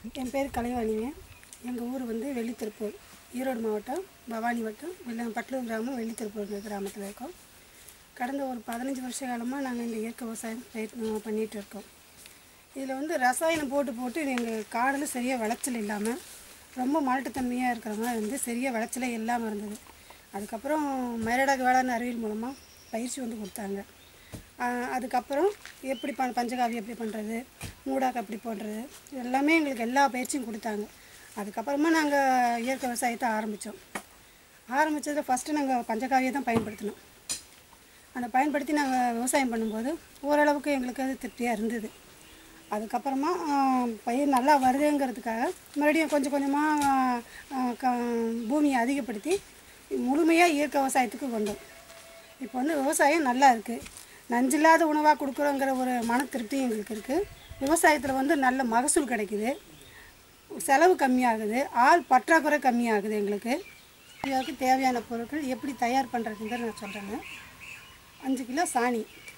என் பேர் கலைவாணிங்க எங்கள் ஊர் வந்து வெள்ளித்திருப்பூர் ஈரோடு மாவட்டம் பவானி வட்டம் வெள்ள பட்லூர் கிராமம் வெள்ளித்திருப்பூர் கிராமத்தில் இருக்கோம் கடந்த ஒரு பதினஞ்சு வருஷ காலமாக நாங்கள் இந்த இயற்கை விவசாயம் பயிர் பண்ணிகிட்டு இருக்கோம் இதில் வந்து ரசாயனம் போட்டு போட்டு எங்கள் காடில் சரியாக விளைச்சல் இல்லாமல் ரொம்ப மலட்டுத்தன்மையாக இருக்கிற மாதிரி வந்து சரியாக விளைச்சலே இல்லாமல் இருந்தது அதுக்கப்புறம் மயிரடாக வேளாண் அறிவியல் மூலமாக பயிற்சி வந்து கொடுத்தாங்க ஆஹ் அதுக்கப்புறம் எப்படி ப பஞ்சகாவி எப்படி பண்ணுறது மூடாக்கு எப்படி பண்ணுறது இது எல்லாமே எங்களுக்கு எல்லா பயிற்சியும் கொடுத்தாங்க அதுக்கப்புறமா நாங்கள் இயற்கை விவசாயத்தை ஆரம்பித்தோம் ஆரம்பித்ததில் ஃபஸ்ட்டு நாங்கள் பஞ்சகாவியை தான் பயன்படுத்தினோம் அதை பயன்படுத்தி நாங்கள் விவசாயம் பண்ணும்போது ஓரளவுக்கு எங்களுக்கு அது திருப்தியாக இருந்தது அதுக்கப்புறமா ஆஹ், பயிர் நல்லா வருதுங்கிறதுக்காக மறுபடியும் கொஞ்சம் கொஞ்சமாக க பூமியை அதிகப்படுத்தி முழுமையாக இயற்கை விவசாயத்துக்கு கொண்டோம் இப்போ வந்து விவசாயம் நல்லா இருக்குது நஞ்சில்லாத உணவாக கொடுக்குறோங்கிற ஒரு மன திருப்தி எங்களுக்கு இருக்குது விவசாயத்தில் வந்து நல்ல மகசூல் கிடைக்குது செலவு கம்மியாகுது ஆள் பற்றாக்குறை கம்மியாகுது எங்களுக்கு இதுக்கு தேவையான பொருட்கள் எப்படி தயார் பண்ணுறதுங்கிறத நான் சொல்கிறேங்க அஞ்சு கிலோ சாணி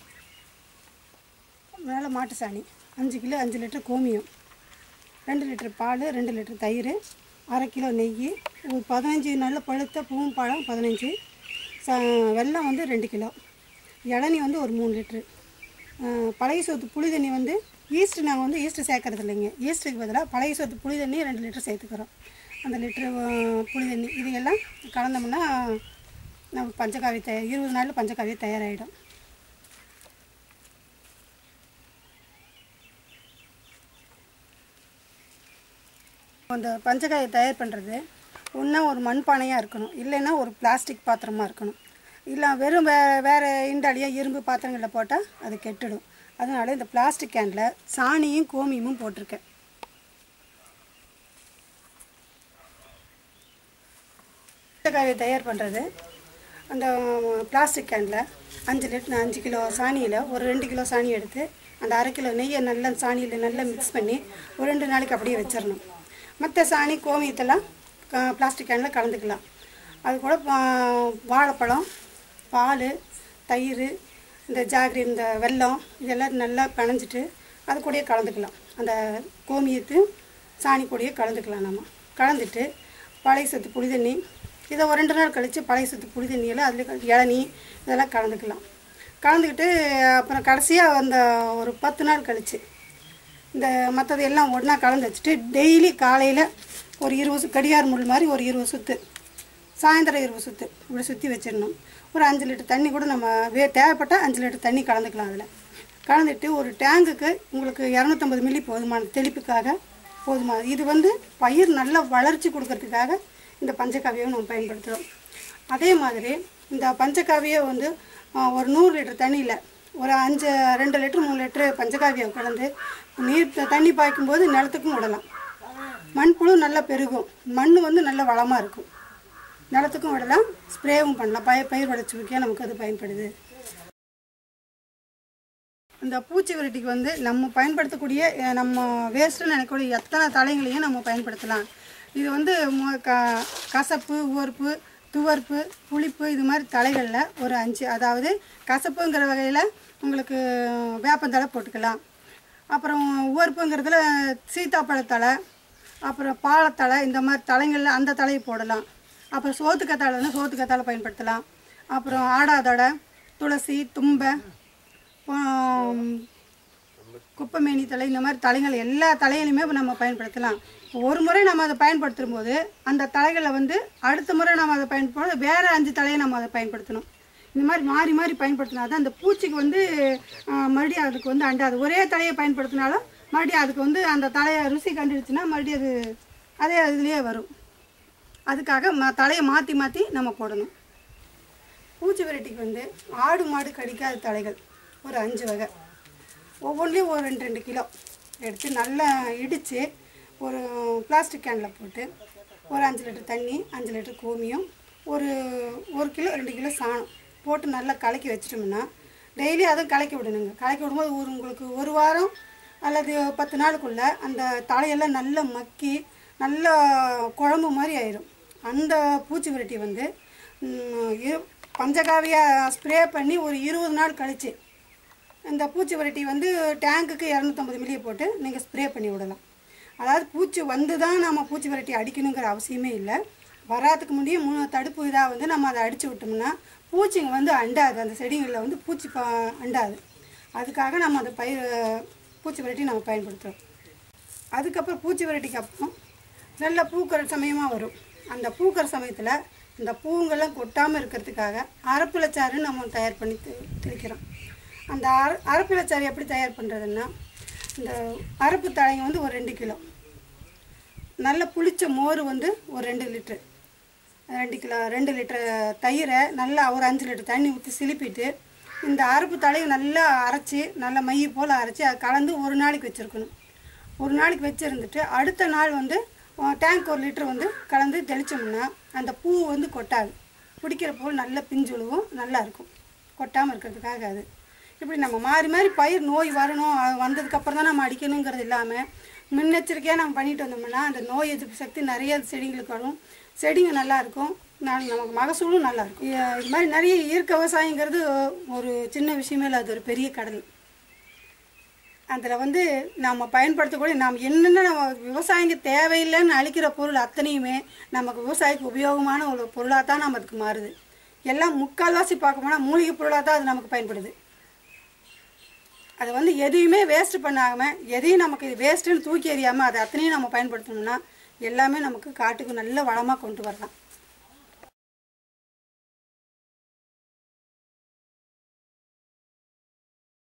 மேலே மாட்டு சாணி அஞ்சு கிலோ அஞ்சு லிட்டர் கோமியம் ரெண்டு லிட்டர் பால் ரெண்டு லிட்டர் தயிர் அரை கிலோ நெய் ஒரு பதினஞ்சு நல்ல பழுத்த பூவும் பழம் பதினஞ்சு ச வெல்லம் வந்து ரெண்டு கிலோ இளநி வந்து ஒரு மூணு லிட்ரு அஹ், பழைய சோத்து புளி தண்ணி வந்து ஈஸ்ட் நாங்கள் வந்து ஈஸ்ட்டு சேர்க்கறது இல்லைங்க ஈஸ்ட்டுக்கு பதிலாக பழைய சோத்து புளி தண்ணி ரெண்டு லிட்டர் சேர்த்துக்கிறோம் அந்த லிட்ரு அஹ், புளி தண்ணி இதையெல்லாம் கலந்தோம்னா நம்ம பஞ்சகாவி தய இருபது நாளில் பஞ்சகாவி தயாராகிடும் அந்த பஞ்சகாயை தயார் பண்ணுறது ஒன்றா ஒரு மண்பானையாக இருக்கணும் இல்லைன்னா ஒரு பிளாஸ்டிக் பாத்திரமாக இருக்கணும் இல்லை வெறும் வே வேறு இண்டாலியாக இரும்பு பாத்திரங்களில் போட்டால் அது கெட்டுடும் அதனால இந்த பிளாஸ்டிக் கேனில் சாணியும் கோமியமும் போட்டிருக்கேன் பஞ்சகாயை தயார் பண்ணுறது அந்த பிளாஸ்டிக் கேனில் அஞ்சு லிட்டர் அஞ்சு கிலோ சாணியில் ஒரு ரெண்டு கிலோ சாணி எடுத்து அந்த அரை கிலோ நெய்யை நல்லா சாணியில் நல்லா மிக்ஸ் பண்ணி ஒரு ரெண்டு நாளைக்கு அப்படியே வச்சிடணும் மற்ற சாணி கோமியத்தெல்லாம் பிளாஸ்டிக் கேனில் கலந்துக்கலாம் அது கூட பா- வாழைப்பழம் பால் தயிர் இந்த ஜாகரி இந்த வெல்லம் இதெல்லாம் நல்லா பிணைஞ்சிட்டு அது கூடயே கலந்துக்கலாம் அந்த கோமியத்து சாணி கூடயே கலந்துக்கலாம் நம்ம கலந்துட்டு பழைய சத்து புளி தண்ணி இதை ஒரு ரெண்டு நாள் கழித்து பழைய சத்து புளி தண்ணியெல்லாம் அதில் இளநீ இதெல்லாம் கலந்துக்கலாம் கலந்துக்கிட்டு அப்புறம் கடைசியாக அந்த ஒரு பத்து நாள் கழித்து இந்த மற்றது எல்லாம் ஒன்றா கலந்து வச்சுட்டு டெய்லி காலையில் ஒரு இருபது சு- கடியார் முள் மாதிரி ஒரு இருபது சுற்று சாயந்தரம் இருபது சுற்று இப்படி சுற்றி வச்சிடணும் ஒரு அஞ்சு லிட்டர் தண்ணி கூட நம்ம வே தேவைப்பட்டால் அஞ்சு லிட்டர் தண்ணி கலந்துக்கலாம் அதில் கலந்துட்டு ஒரு டேங்குக்கு உங்களுக்கு இரநூத்தம்பது மில்லி போதுமான தெளிப்புக்காக போதுமானது இது வந்து பயிர் நல்ல வளர்ச்சி கொடுக்கறதுக்காக இந்த பஞ்சகாவியம் நம்ம பயன்படுத்துகிறோம் அதே மாதிரி இந்த பஞ்சகாவியை வந்து ஆ, ஒரு நூறு லிட்டர் தண்ணியில் ஒரு அஞ்சு ரெண்டு லிட்டர் மூணு லிட்டரு பஞ்சகாவியம் கலந்து நீர் த- தண்ணி பாய்க்கும்போது நிலத்துக்கும் விடலாம் மண்புழு நல்லா பெருகும் மண் வந்து நல்ல வளமாக இருக்கும் நிலத்துக்கும் விடலாம் ஸ்ப்ரேவும் பண்ணலாம் பய பயிர் வளர்ச்சிக்கே நமக்கு அது பயன்படுது இந்த பூச்சி விரட்டிக்கு வந்து நம்ம பயன்படுத்தக்கூடிய அஹ், நம்ம வேஸ்ட்டுன்னு நினைக்கக்கூடிய எத்தனை தலைங்களையும் நம்ம பயன்படுத்தலாம் இது வந்து மு- க கசப்பு உவர்ப்பு துவர்ப்பு புளிப்பு இது மாதிரி தலைகளில் ஒரு அஞ்சு அதாவது கசப்புங்கிற வகையில் உங்களுக்கு வேப்பந்தழை போட்டுக்கலாம் அப்புறம் உவர்ப்புங்கிறதுல சீத்தாப்பழத்தழை அப்புறம் பாலத்தழை இந்த மாதிரி தலைங்களில் அந்த தலையை போடலாம் அப்புறம் சோத்துக்கத்தாழைன்னா சோத்துக்கத்தாழை பயன்படுத்தலாம் அப்புறம் ஆடாதொடை துளசி தும்பை ஆம், குப்பைமேனி தலை இந்த மாதிரி தலைகள் எல்லா தலைகளையுமே இப்ப நம்ம பயன்படுத்தலாம் இப்போ ஒரு முறை நம்ம அதை பயன்படுத்தும் போது அந்த தலைகளை வந்து அடுத்த முறை நம்ம அதை பயன்படுத்தும் வேறு அஞ்சு தலையை நம்ம அதை பயன்படுத்தணும் இந்த மாதிரி மாறி மாறி பயன்படுத்தினா தான் அந்த பூச்சிக்கு வந்து ஆ, மறுபடியும் அதுக்கு வந்து அண்டாது ஒரே தலையை பயன்படுத்தினாலும் மறுபடியும் அதுக்கு வந்து அந்த தலையை ருசி கண்டுடுச்சுன்னா மறுபடியும் அது அதே இதுலேயே வரும் அதுக்காக ம தலையை மாற்றி மாற்றி நம்ம போடணும் பூச்சி விரட்டிக்கு வந்து ஆடு மாடு கடிக்காத தலைகள் ஒரு அஞ்சு வகை ஒவ்வொன்றிலையும் ஒரு ரெண்டு ரெண்டு கிலோ எடுத்து நல்லா இடித்து ஒரு பிளாஸ்டிக் கேனில் போட்டு ஒரு அஞ்சு லிட்டர் தண்ணி அஞ்சு லிட்டர் கோமியம் ஒரு ஒரு கிலோ ரெண்டு கிலோ சாணம் போட்டு நல்லா கலக்கி வச்சிட்டோம்னா டெய்லி அதுவும் கலக்கி விடணுங்க கலக்கி விடும்போது ஒரு உங்களுக்கு ஒரு வாரம் அல்லது பத்து நாளுக்குள்ளே அந்த தலையெல்லாம் நல்லா மக்கி நல்லா குழம்பு மாதிரி ஆயிரும் அந்த பூச்சி விரட்டி வந்து ம், இரு பஞ்சகாவியா ஸ்ப்ரே பண்ணி ஒரு இருபது நாள் கழிச்சு இந்த பூச்சி விரட்டி வந்து டேங்குக்கு இரநூத்தம்பது மில்லியை போட்டு நீங்கள் ஸ்ப்ரே பண்ணி விடலாம் அதாவது பூச்சி வந்து தான் நம்ம பூச்சி விரட்டி அடிக்கணுங்கிற அவசியமே இல்லை வராதுக்கு முன்னாடியே மூணு தடுப்பு இதாக வந்து நம்ம அதை அடித்து விட்டோம்னா பூச்சிங்க வந்து அண்டாது அந்த செடிகளில் வந்து பூச்சி ப அண்டாது அதுக்காக நம்ம அந்த பயிர் பூச்சி விரட்டி நம்ம பயன்படுத்துகிறோம் அதுக்கப்புறம் பூச்சி விரட்டிக்கு அப்புறம் நல்ல பூக்கிற சமயமாக வரும் அந்த பூக்கிற சமயத்தில் இந்த பூங்கெல்லாம் கொட்டாமல் இருக்கிறதுக்காக அரப்பிலச்சாறு நம்ம தயார் பண்ணி தெ- தெளிக்கிறோம் அந்த அர அரப்பிலச்சாறு எப்படி தயார் பண்ணுறதுன்னா இந்த அரப்பு தழைங்க வந்து ஒரு ரெண்டு கிலோ நல்ல புளிச்ச மோர் வந்து ஒரு ரெண்டு லிட்ரு ரெண்டு கிலோ ரெண்டு லிட்டர் தயிரை நல்லா ஒரு அஞ்சு லிட்டர் தண்ணி ஊற்றி சிலிப்பிட்டு இந்த அரப்பு தலையை நல்லா அரைச்சி நல்லா மைய போல் அரைச்சி அதை கலந்து ஒரு நாளைக்கு வச்சுருக்கணும் ஒரு நாளைக்கு வச்சுருந்துட்டு அடுத்த நாள் வந்து டேங்க் ஒரு லிட்டர் வந்து கலந்து தெளித்தோம்னா அந்த பூ வந்து கொட்டாது பிடிக்கிற பூ நல்ல பிஞ்சு விழுவும் நல்லா இருக்கும் கொட்டாமல் இருக்கிறதுக்காக அது இப்படி நம்ம மாறி மாறி பயிர் நோய் வரணும் அது வந்ததுக்கப்புறம் தான் நம்ம அடிக்கணுங்கிறது இல்லாமல் முன்னெச்சரிக்கையாக நம்ம பண்ணிட்டு வந்தோம்னா அந்த நோய் எதிர்ப்பு சக்தி நிறைய செடிங்களுக்கு வரும் செடிங்க நல்லா இருக்கும் நான் நமக்கு மகசூலும் நல்லா இருக்கும் இ- இது மாதிரி நிறைய இயற்கை விவசாயங்கிறது ஒரு சின்ன விஷயமே இல்லை அது ஒரு பெரிய கடல் அதில் வந்து நம்ம பயன்படுத்தக்கூடிய நாம் என்னென்ன நம்ம விவசாயிங்க தேவையில்லைன்னு அழிக்கிற பொருள் அத்தனையுமே நமக்கு விவசாயிக்கு உபயோகமான ஒரு பொருளாக தான் நம்ம அதுக்கு மாறுது எல்லாம் முக்கால்வாசி பார்க்க போனால் மூலிகை பொருளாக தான் அது நமக்கு பயன்படுது அதை வந்து எதையுமே வேஸ்ட் பண்ணாமல் எதையும் நமக்கு இது வேஸ்ட்டுன்னு தூக்கி எறியாமல் அதை அத்தனையும் நம்ம பயன்படுத்தணும்னா எல்லாமே நமக்கு காட்டுக்கு நல்ல வளமாக கொண்டு வரலாம்